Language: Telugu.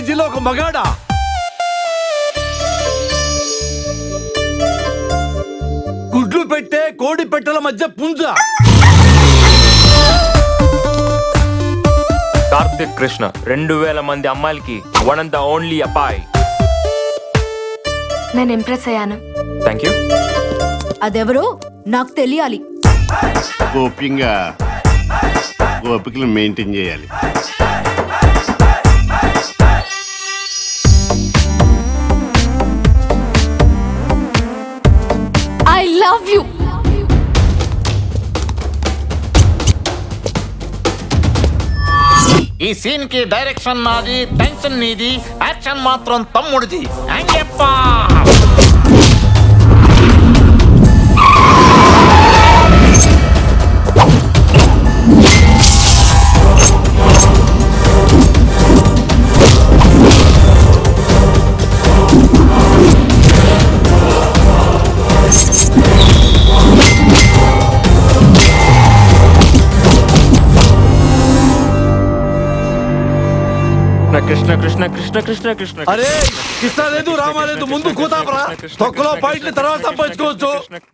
కాలేజీలో ఒక మగాడా గుడ్లు పెట్టే కోడి పెట్టెల మధ్య పుంజ కార్తిక్ కృష్ణ రెండు వేల మంది అమ్మాయిలకి వన్ అండ్ ద ఓన్లీ అబ్బాయి నేను ఇంప్రెస్ అయ్యాను థ్యాంక్ యూ అదెవరో నాకు తెలియాలి గోప్యంగా గోపికలు మెయింటైన్ చేయాలి ఐ లవ్ యూ ఈ సీన్ కి డైరెక్షన్ నాది టెన్షన్ నీది యాక్షన్ మాత్రం తమ్ముడిది అంగెప్పా కృష్ణ కృష్ణ కృష్ణ కృష్ణ కృష్ణ అరే కృష్ణ లేదు రామ లేదు ముందు కూతాపరా తొక్కలో పాయింట్లు తర్వాత సంపాదించుకోవచ్చు